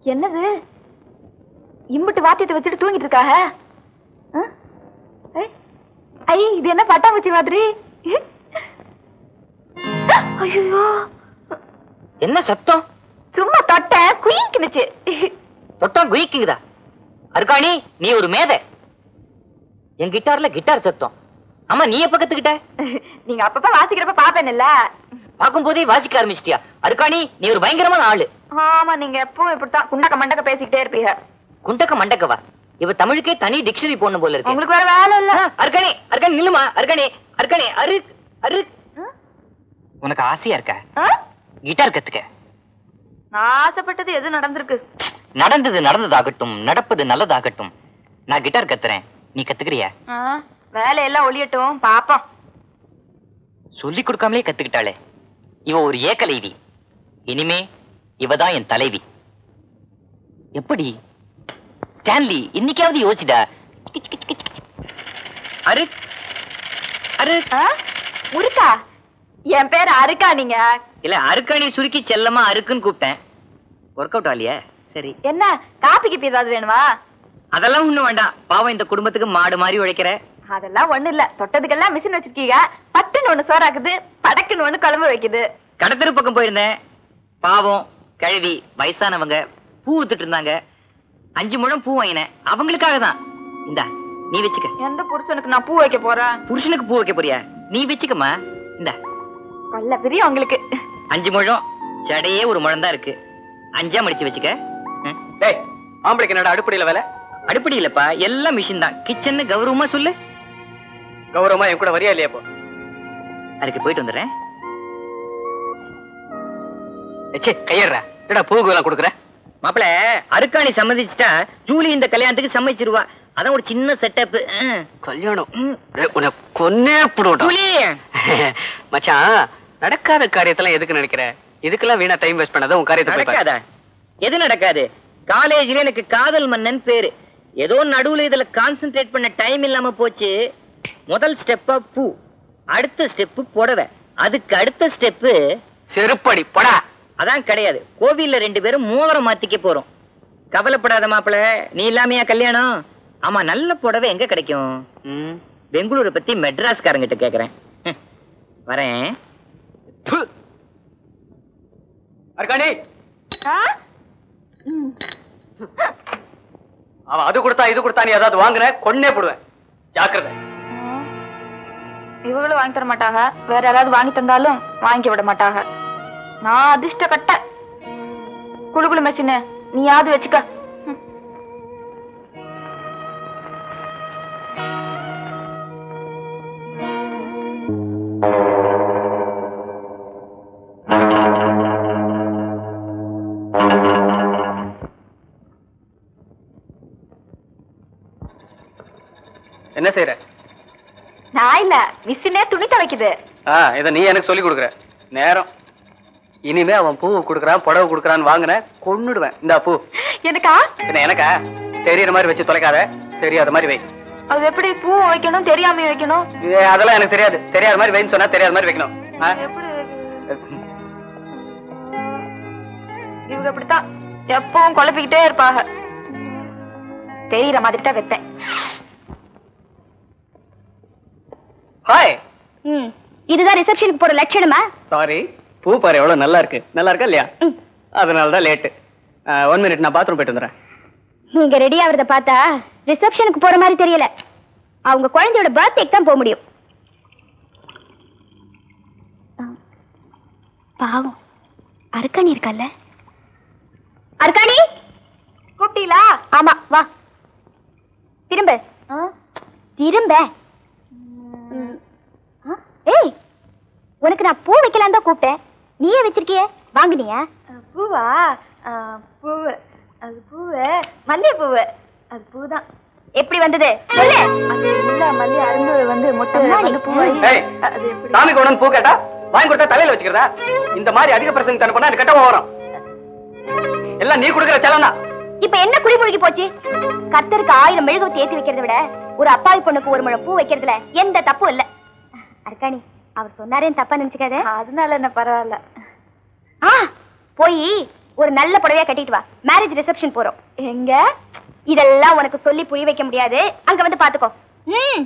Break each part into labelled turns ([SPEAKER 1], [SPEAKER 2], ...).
[SPEAKER 1] என்னது இம்புட்டு வாத்தியத்தை வச்சுட்டு தூங்கிட்டு இருக்காக ஆ? ஐ, ஐ இது என்ன பட்டாம்பூச்சி மாதிரி ஐயோ
[SPEAKER 2] என்ன சத்தம்
[SPEAKER 1] சும்மா தொட்ட குயிக்கினுச்சு
[SPEAKER 2] தொட்டம் குயிக்குதா அருக்காணி நீ ஒரு மேதை என் கிட்டார்ல கிட்டார் சத்தம் ஆமா நீ எப்ப கத்துக்கிட்ட
[SPEAKER 1] நீங்க அப்பப்ப வாசிக்கிறப்ப பாப்பேன்ல
[SPEAKER 2] பார்க்கும் போதே வாசிக்க ஆரம்பிச்சிட்டியா அருக்காணி நீ ஒரு பயங்கரமான ஆளு
[SPEAKER 1] ஆமா நீங்க எப்பவும் இப்படித்தான் குண்டக்க மண்டக்க பேசிக்கிட்டே இருப்பீங்க
[SPEAKER 2] குண்டக்க மண்டக்கவா இவ தமிழுக்கே தனி டிக்ஷனரி போடணும் போல இருக்கு
[SPEAKER 1] உங்களுக்கு வேற வேலை இல்ல
[SPEAKER 2] அருக்காணி அருக்காணி நில்லுமா அருக்காணி அருக்காணி அரு அரு உனக்கு ஆசையா இருக்க
[SPEAKER 1] ஆ?
[SPEAKER 2] கிட்டார் கத்துக்க
[SPEAKER 1] நான் ஆசைப்பட்டது எது நடந்திருக்கு
[SPEAKER 2] நடந்தது நடந்ததாகட்டும் நடப்பது நல்லதாகட்டும் நான் கிட்டார் கத்துறேன் நீ கத்துக்கிறியா
[SPEAKER 1] ஆ, வேலையெல்லாம் ஒளியட்டும் பாப்போம்
[SPEAKER 2] சொல்லி கொடுக்காமலே கத்துக்கிட்டாளே இவ ஒரு ஏகலைவி இனிமே இவதான் என் தலைவி எப்படி ஸ்டான்லி இன்னைக்காவது யோசிடா அரு அரு
[SPEAKER 1] ஆ? முருக்கா என் பேர் அருக்கா நீங்க
[SPEAKER 2] இல்ல அருக்காணி சுருக்கி செல்லமா அருக்குன்னு கூப்பிட்டேன் ஒர்க் அவுட் ஆலியா சரி
[SPEAKER 1] என்ன காப்பி கிப்பி ஏதாவது வேணுமா
[SPEAKER 2] அதெல்லாம் ஒண்ணும் வேண்டாம் பாவம் இந்த குடும்பத்துக்கு மாடு மாதிரி உழைக்கிற
[SPEAKER 1] அதெல்லாம் ஒண்ணு இல்ல தொட்டதுக்கெல்லாம் மிஷின் வச்சிருக்கீங்க பட்டுன்னு ஒண்ணு சோறாக்குது படக்குன்னு ஒண்ணு குழம்பு வைக்குது
[SPEAKER 2] கடத்தெரு பக்கம் போயிருந்தேன் பாவம் கழுவி வயசானவங்க பூ வித்துட்டு இருந்தாங்க அஞ்சு முழம் பூ வாங்கினேன் அவங்களுக்காக தான் இந்தா நீ வச்சுக்க
[SPEAKER 1] எந்த புருஷனுக்கு நான் பூ வைக்க போறேன்
[SPEAKER 2] புருஷனுக்கு பூ வைக்க போறியா நீ வச்சுக்கம்மா இந்தா
[SPEAKER 1] நல்ல பிரியம் உங்களுக்கு
[SPEAKER 2] அஞ்சு முழம் சடையே ஒரு முழம் தான் இருக்கு அஞ்சா மடிச்சு வச்சுக்க ம்.
[SPEAKER 3] டேய் ஆம்பளைக்கு என்னடா அடுப்படியில வேலை
[SPEAKER 2] அடுப்படி இல்லப்பா எல்லாம் மிஷின் தான் கிச்சன்னு கௌரவமா சொல்லு
[SPEAKER 3] கௌரவமா என் கூட வரியா இல்லையா இப்போ
[SPEAKER 2] அதுக்கு போயிட்டு வந்துடுறேன்
[SPEAKER 3] எச்சே கையடுற என்னடா பூவுக்கு எல்லாம் கொடுக்குற
[SPEAKER 2] மாப்பிள அருக்காணி சம்மதிச்சிட்டா ஜூலி இந்த கல்யாணத்துக்கு சம்மதிச்சிருவா அதான் ஒரு சின்ன செட்டப்
[SPEAKER 3] கல்யாணம் டேய், உன்னை கொன்னே போடுவோம்
[SPEAKER 2] ஜூலி
[SPEAKER 3] மச்சான் நடக்காத காரியத்தெல்லாம் எதுக்கு நினைக்கிற இதுக்கெல்லாம் வீணா டைம் வேஸ்ட் பண்ணாத உன் காரியத்தை போய் பாரு.
[SPEAKER 2] நடக்காதா எது நடக்காது காலேஜ்ல எனக்கு காதல் மன்னன் பேரு ஏதோ நடுவுல இதுல கான்சென்ட்ரேட் பண்ண டைம் இல்லாம போச்சு முதல் ஸ்டெப்பா பூ அடுத்த ஸ்டெப்பு புடவை அதுக்கு அடுத்த ஸ்டெப்பு
[SPEAKER 3] செருப்படி போடா
[SPEAKER 2] அதான் கிடையாது கோவில்ல ரெண்டு பேரும் மோதிரம் மாத்திக்க போறோம் கவலைப்படாத மாப்பிள நீ இல்லாமையா கல்யாணம் ஆமா நல்ல புடவை எங்க கிடைக்கும்
[SPEAKER 3] ம்.
[SPEAKER 2] பெங்களூரை பத்தி மெட்ராஸ்காரங்கிட்ட கேக்குறேன் ஹம். வரேன்
[SPEAKER 3] ப்பு. அர்க்காணி
[SPEAKER 1] ஆ? ம்.
[SPEAKER 3] அவன் அது கொடுத்தா இது கொடுத்தா நீ ஏதாவது வாங்குற கொன்னே போடுவேன் ஜாக்கிரதை
[SPEAKER 1] இவங்களும் வாங்கி தர மாட்டாங்க வேற யாராவது வாங்கி தந்தாலும் வாங்கி விட மாட்டாங்க நான் அதிர்ஷ்ட கட்ட குளு குளு மெஷினு நீயாவது வச்சுக்க ம்.
[SPEAKER 3] என்ன செய்யற
[SPEAKER 1] நான் இல்ல மிஷினே துணி துவைக்குது
[SPEAKER 3] ஆ இதை நீ எனக்கு சொல்லி கொடுக்குற நேரம் இனிமே அவன் பூ கொடுக்குறான் புடவை கொடுக்குறான்னு வாங்குன கொன்னுடுவேன் இந்தா பூ
[SPEAKER 1] எனக்கா
[SPEAKER 3] என்ன எனக்கா தெரியற மாதிரி வச்சு தொலைக்காத தெரியாத மாதிரி வை
[SPEAKER 1] அது எப்படி பூ வைக்கணும் தெரியாம வைக்கணும்
[SPEAKER 3] இது அதெல்லாம் எனக்கு தெரியாது தெரியாத மாதிரி வைன்னு சொன்னா தெரியாத மாதிரி வைக்கணும் ஆ?
[SPEAKER 1] எப்படி வைக்கிறது? இவங்க இப்படித்தான் எப்பவும் குழப்பிக்கிட்டே இருப்பாங்க தெரியற மாதிரி தான் வைப்பேன்
[SPEAKER 3] ஹாய்
[SPEAKER 4] ம் இதுதான் ரிசப்ஷனுக்கு போற லட்சணமா
[SPEAKER 3] சாரி பூ பாரு எவ்வளவு நல்லா இருக்கு நல்லா இருக்கா இல்லையா
[SPEAKER 4] ம்.
[SPEAKER 3] அதனால தான் லேட்டு ஒன் மினிட் நான் பாத்ரூம் போயிட்டு வந்துடுறேன்
[SPEAKER 4] நீங்க ரெடி ஆவறத பார்த்தா ரிசப்ஷனுக்கு போற மாதிரி தெரியல அவங்க குழந்தையோட பர்த்டேக்கு தான் போக முடியும் ஆ, பாவம் அர்க்காணி இருக்கல்ல அர்க்காணி
[SPEAKER 1] கூப்பிட்டீங்களா
[SPEAKER 4] ஆமா வா திரும்ப திரும்ப ம். ஆ, ஏய் உனக்கு நான் பூ வைக்கலாம் தான் கூப்பிட்டேன் நீயே வச்சிருக்கியே வாங்குனியா
[SPEAKER 1] பூவா ஆ, பூவு அது பூவு மல்லிகை பூவு அது பூதான்
[SPEAKER 4] எப்படி வந்தது சொல்லு
[SPEAKER 1] அது உள்ள மல்லிகை அரும்பு வந்து மொட்டு
[SPEAKER 4] அம்மாடி.
[SPEAKER 1] வந்து பூவாயி
[SPEAKER 3] ஏய்.
[SPEAKER 1] அது எப்படி
[SPEAKER 3] சாமி கொண்டு பூ கேட்டா வாங்கி கொடுத்தா தலையில வச்சுக்கிறதா இந்த மாதிரி அதிக பிரசங்க தரப்பா எனக்கு கெட்ட வரும் எல்லாம் நீ கொடுக்குற செலம் தான்
[SPEAKER 4] இப்ப என்ன குழி முழுகி போச்சு கத்தருக்கு ஆயிரம் மெழுகுவத்தி ஏத்தி வைக்கிறத விட ஒரு அப்பாவி பொண்ணுக்கு ஒரு முழம் பூ வைக்கிறதுல எந்த தப்பும் இல்ல அர்க்காணி அவர் சொன்னாரேன்னு தப்பா நினைச்சுக்காத
[SPEAKER 1] அதனால என்ன பரவாயில்ல
[SPEAKER 4] ஆ போய் ஒரு நல்ல புடவையா கட்டிட்டு வா மேரேஜ் ரிசப்ஷன் போறோம் எங்க இதெல்லாம் உனக்கு சொல்லி புரிய வைக்க முடியாது அங்க வந்து பாத்துக்கோ ம்.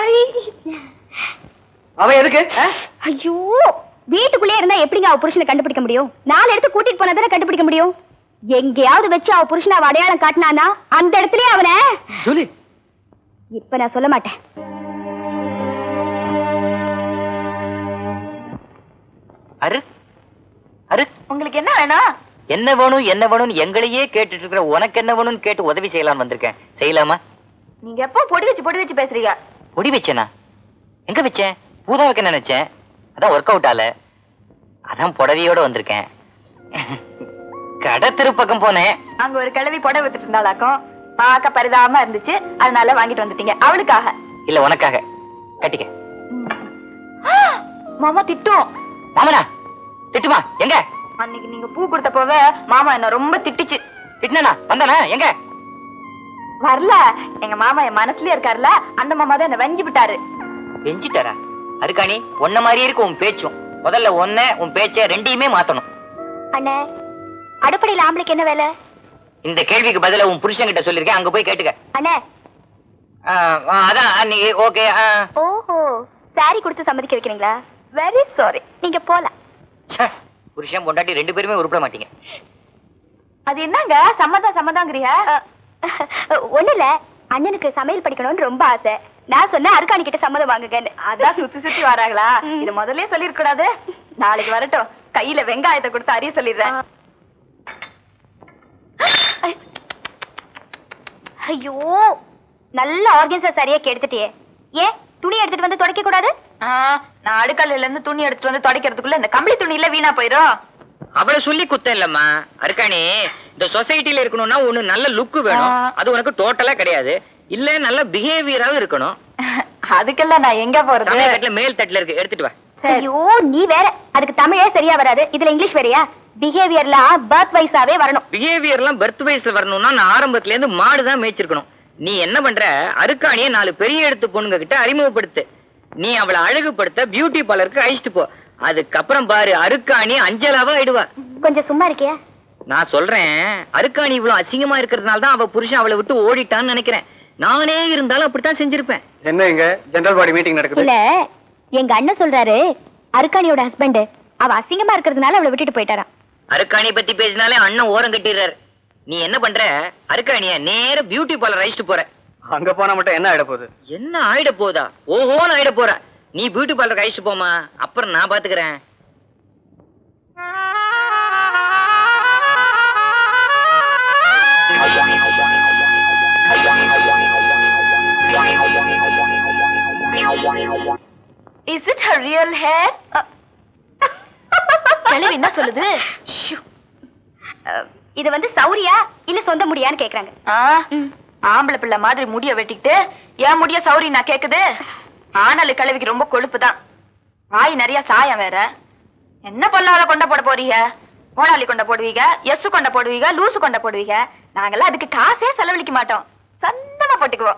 [SPEAKER 3] அவன் எதுக்கு ஆ?
[SPEAKER 4] ஐயோ வீட்டுக்குள்ளே இருந்தா எப்படிங்க அவ புருஷனை கண்டுபிடிக்க முடியும் நாலு இடத்துக்கு கூட்டிட்டு போனா தானே கண்டுபிடிக்க முடியும் எங்கேயாவது வச்சு அவ புருஷனை அவ அடையாளம் காட்டினானா அந்த இடத்துலயே அவனை
[SPEAKER 3] ஜூலி
[SPEAKER 4] இப்ப நான் சொல்ல மாட்டேன்
[SPEAKER 2] அரு அரு
[SPEAKER 1] உங்களுக்கு என்ன வேணும்
[SPEAKER 2] என்ன வேணும் என்ன வேணும்னு எங்களையே கேட்டுட்டு இருக்கிற உனக்கு என்ன வேணும்னு கேட்டு உதவி செய்யலாம்னு வந்திருக்கேன் செய்யலாமா
[SPEAKER 1] நீங்க எப்போ பொடி வச்சு பொடி வச்சு பேசுறீங்க
[SPEAKER 2] முடி வச்சேனா எங்க வச்சேன் பூதா வைக்க நினைச்சேன் அதான் ஒர்க் அவுட் ஆல அதான் புடவையோட வந்திருக்கேன் கடை திருப்பக்கம் போனேன்
[SPEAKER 1] அங்க ஒரு கிழவி புடவை வித்துட்டு இருந்தாளாக்கும் பார்க்க பரிதாபமா இருந்துச்சு அதனால வாங்கிட்டு வந்துட்டீங்க அவளுக்காக
[SPEAKER 2] இல்ல உனக்காக கட்டிக்க
[SPEAKER 1] மாமா திட்டும்
[SPEAKER 2] மாமனா திட்டுமா எங்க
[SPEAKER 1] அன்னைக்கு நீங்க பூ கொடுத்த போவே மாமா என்ன ரொம்ப திட்டுச்சு
[SPEAKER 2] திட்டினா வந்தானா எங்க
[SPEAKER 1] வரல எங்க மாமா என் மனசுலயே இருக்காருல அந்த மாமா தான் என்ன வெஞ்சு விட்டாரு
[SPEAKER 2] பெஞ்சிட்டாரா அருக்காணி உன்ன மாதிரியே இருக்கு உன் பேச்சும் முதல்ல ஒன்ன உன் பேச்ச ரெண்டையுமே மாத்தணும்
[SPEAKER 4] அண்ணே அடுப்படையில் ஆம்பளைக்கு என்ன வேலை
[SPEAKER 2] இந்த கேள்விக்கு பதிலா உன் புருஷன்கிட்ட சொல்லிருக்கேன் அங்க போய் கேட்டுக்க
[SPEAKER 4] அண்ணே
[SPEAKER 2] ஆ, ஆ, அதான் அன்னைக்கு ஓகே
[SPEAKER 4] ஓஹோ சாரி கொடுத்து சம்மதிக்க வைக்கிறீங்களா வெரி சாரி நீங்க போலாம்
[SPEAKER 2] புருஷன் பொண்டாட்டி ரெண்டு பேருமே உருப்பட மாட்டீங்க
[SPEAKER 1] அது என்னங்க சம்மதம் சம்மதங்கிறிய
[SPEAKER 4] ஒண்ணு இல்ல அண்ணனுக்கு சமையல் படிக்கணும்னு ரொம்ப ஆசை நான் சொன்னேன் அருக்காணி கிட்ட சம்மதம் வாங்குங்கன்னு
[SPEAKER 1] அதான் சுத்தி சுத்தி வராங்களா
[SPEAKER 4] ம்.
[SPEAKER 1] இது முதல்லயே சொல்லிருக்க கூடாது நாளைக்கு வரட்டும் கையில வெங்காயத்தை கொடுத்து அறிய சொல்லிடுறேன்
[SPEAKER 4] ஐயோ நல்ல ஆர்கன்ஸா சரியா கெடுத்துட்டியே ஏன் துணி எடுத்துட்டு வந்து துடைக்க கூடாது
[SPEAKER 1] ஆ, நான் அடுக்கல்ல இருந்து துணி எடுத்துட்டு வந்து துடைக்கிறதுக்குள்ள இந்த கம்பளி துணியில வீணா போயிரும்
[SPEAKER 2] அவளை சொல்லி குத்தம் இல்லம்மா அருக்காணி இந்த சொசைட்டில இருக்கணும்னா ஒண்ணு நல்ல லுக் வேணும்
[SPEAKER 1] ஆ.
[SPEAKER 2] அது உனக்கு டோட்டலா கிடையாது இல்ல நல்ல பிஹேவியராவும் இருக்கணும்
[SPEAKER 1] அதுக்கெல்லாம் நான் எங்க போறது
[SPEAKER 2] சமையல் தட்டுல மேல் தட்டுல இருக்கு எடுத்துட்டு வா
[SPEAKER 1] சரி.
[SPEAKER 4] ஐயோ நீ வேற அதுக்கு தமிழே சரியா வராது இதுல இங்கிலீஷ் வேறயா பிஹேவியர்லாம் பர்த் வைஸாவே வரணும்
[SPEAKER 2] பிஹேவியர் எல்லாம் பர்த் வயசுல வரணும்னா நான் ஆரம்பத்துல இருந்து மாடுதான் மேய்ச்சிருக்கணும் நீ என்ன பண்ற அருக்காணிய நாலு பெரிய எடுத்து பொண்ணுங்க கிட்ட அறிமுகப்படுத்து நீ அவளை அழகுபடுத்த பியூட்டி பார்லருக்கு அழிச்சிட்டு போ அதுக்கப்புறம் பாரு அருக்காணி அஞ்சலாவா ஆயிடுவா
[SPEAKER 4] கொஞ்சம் சும்மா இருக்கியா
[SPEAKER 2] நான் சொல்றேன் அருக்காணி இவ்வளவு அசிங்கமா இருக்கிறதுனால தான் அவ புருஷன் அவளை விட்டு ஓடிட்டான்னு நினைக்கிறேன் நானே இருந்தாலும் அப்படித்தான் செஞ்சிருப்பேன்
[SPEAKER 3] என்ன இங்க ஜெனரல் பாடி மீட்டிங் நடக்குது
[SPEAKER 4] இல்ல எங்க அண்ணன் சொல்றாரு அருக்காணியோட ஹஸ்பண்ட் அவ அசிங்கமா இருக்கிறதுனால அவளை விட்டுட்டு போயிட்டாராம்
[SPEAKER 2] அருக்காணி பத்தி பேசினாலே அண்ணன் ஓரம் கட்டிடுறாரு நீ என்ன பண்ற அருக்காணிய நேர பியூட்டி பார்லர் அழிச்சிட்டு போற
[SPEAKER 3] அங்க போனா மட்டும் என்ன ஆயிட போகுது
[SPEAKER 2] என்ன ஆயிட போதா ஓஹோன்னு ஆயிட போற நீ பியூட்டி பார்லர் அழிச்சிட்டு போமா அப்புறம் நான் பாத்துக்கிறேன்
[SPEAKER 1] is it her real hair கிழவி என்ன சொல்லுது
[SPEAKER 4] ஷூ. அஹ், இது வந்து சௌரியா இல்ல சொந்த முடியான்னு கேக்குறாங்க
[SPEAKER 1] ஆ, ஆம்பளை பிள்ளை மாதிரி முடிய வெட்டிக்கிட்டு ஏன் முடிய சௌரி நான் கேக்குது ஆனாலு கிழவிக்கு ரொம்ப கொழுப்பு தான் வாய் நிறைய சாயம் வேற என்ன பொல்லாத கொண்ட போட போறீங்க கோடாலி கொண்ட போடுவீங்க எஸ் கொண்ட போடுவீங்க லூசு கொண்ட போடுவீங்க நாங்கெல்லாம் அதுக்கு காசே செலவழிக்க மாட்டோம் சந்தமா போட்டுக்குவோம்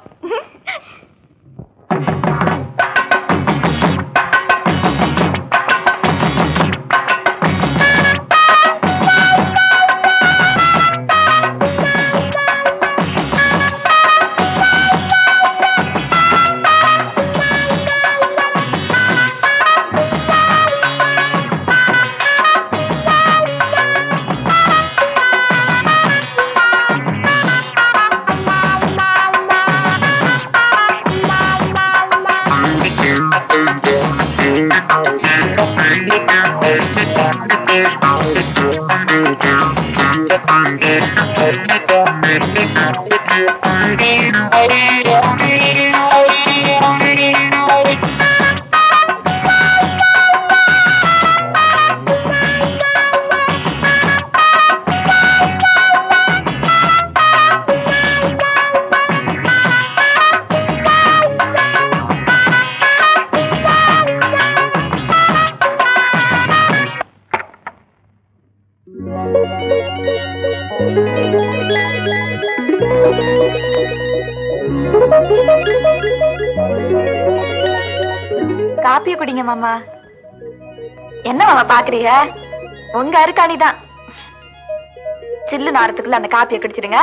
[SPEAKER 1] காப்பிய குடிங்க மாமா என்ன மாமா பாக்குறீங்க உங்க அருக்காணி தான் சில்லு நாரத்துக்குள்ள அந்த காப்பியை குடிச்சிடுங்க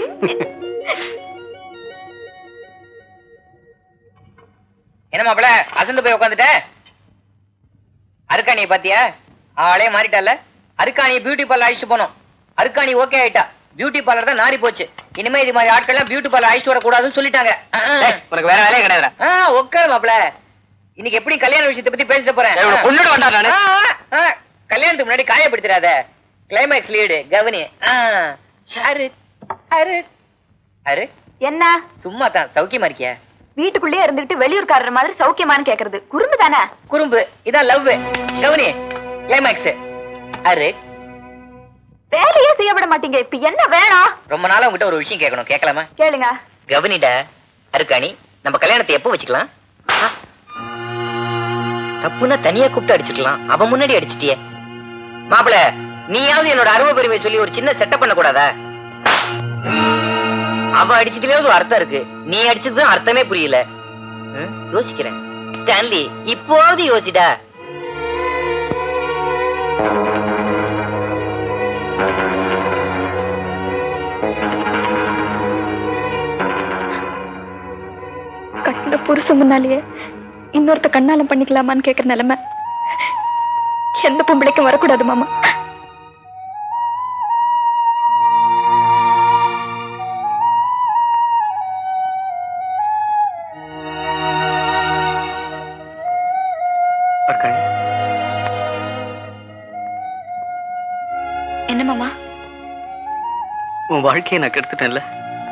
[SPEAKER 2] என்ன மாப்பிள அசந்து போய் உட்காந்துட்ட அருக்காணியை பாத்தியா ஆளே மாறிட்டால அருக்காணியை பியூட்டி பார்லர் அழைச்சிட்டு போனோம் அருக்காணி ஓகே ஆயிட்டா பியூட்டி பார்லர் தான் நாரி போச்சு இனிமே இது மாதிரி ஆட்கள் எல்லாம் பியூட்டி பார்லர் அழைச்சிட்டு வரக்கூடாதுன்னு சொல்லிட்டாங்க அஹ், அஹ்.
[SPEAKER 3] டேய், உனக்கு வேற வேலையே கிடையாதுடா
[SPEAKER 2] ஆ உட்காரு மாப்பிள இன்னைக்கு எப்படி கல்யாண விஷயத்தை பத்தி பேசிட்டு போறேன்
[SPEAKER 3] ஏய், உன்னை கொன்னுட வேண்டாம் நானு.
[SPEAKER 2] ஆ, ஆ, ஆ. கல்யாணத்துக்கு முன்னாடி காயப்படுத்திடாத கிளைமேக்ஸ் லீடு கவனி ஆ. அரு அரு அரு
[SPEAKER 1] என்ன
[SPEAKER 2] சும்மா தான் சௌக்கியமா இருக்கியா
[SPEAKER 1] வீட்டுக்குள்ளேயே இருந்துகிட்டு வெளியூர்காரர் மாதிரி சௌக்கியமான்னு கேக்குறது குறும்பு தானே
[SPEAKER 2] குறும்பு இதான் லவ் கவனி கிளைமேக்ஸ் அரு
[SPEAKER 1] வேலையே செய்ய விட மாட்டீங்க இப்ப என்ன வேணும்
[SPEAKER 2] ரொம்ப நாளா உங்ககிட்ட ஒரு விஷயம் கேட்கணும் கேட்கலாமா
[SPEAKER 1] கேளுங்க
[SPEAKER 2] கவனிடா அருக்காணி நம்ம கல்யாணத்தை எப்போ வச்சுக்கலாம் ஆ. தப்புன்னா தனியா கூப்பிட்டு அடிச்சுக்கலாம் அவன் முன்னாடி அடிச்சிட்டியே மாப்பிள நீயாவது என்னோட அருமை பெருமை சொல்லி ஒரு சின்ன செட்டப் பண்ண கூடாதா அவ அடிச்சதுலயாவது ஒரு அர்த்தம் இருக்கு நீ அடிச்சது அர்த்தமே புரியல ம், யோசிக்கிறேன் ஸ்டான்லி இப்போவது யோசிடா
[SPEAKER 1] கட்டின புருஷன் முன்னாலேயே இன்னொருத்த கண்ணாலம் பண்ணிக்கலாமான்னு கேக்குற நிலைமை எந்த பொம்பளைக்கும் வரக்கூடாது மாமா
[SPEAKER 3] அருக்காணி
[SPEAKER 1] என்ன மாமா
[SPEAKER 3] உன் வாழ்க்கையை நான் கெடுத்துட்டேன்ல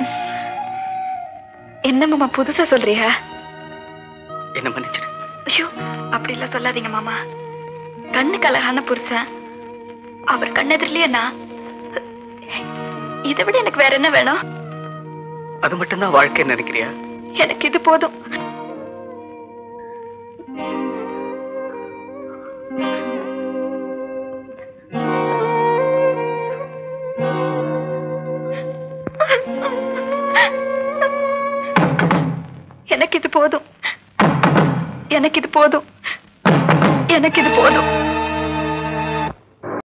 [SPEAKER 1] என்ன மாமா புதுசா சொல்றியா
[SPEAKER 3] என்ன மன்னிச்சிடு
[SPEAKER 1] ஐயோ அப்படி எல்லாம் சொல்லாதீங்க மாமா கண்ணுக்கு அழகான புருஷன் அவர் கண்ணெதிரிலேயே நான் இதை விட எனக்கு வேற என்ன வேணும்
[SPEAKER 3] அது மட்டும்தான் வாழ்க்கைன்னு நினைக்கிறியா
[SPEAKER 1] எனக்கு இது போதும் எனக்கு இது போதும் எனக்கு இது போதும் எனக்கு இது போதும்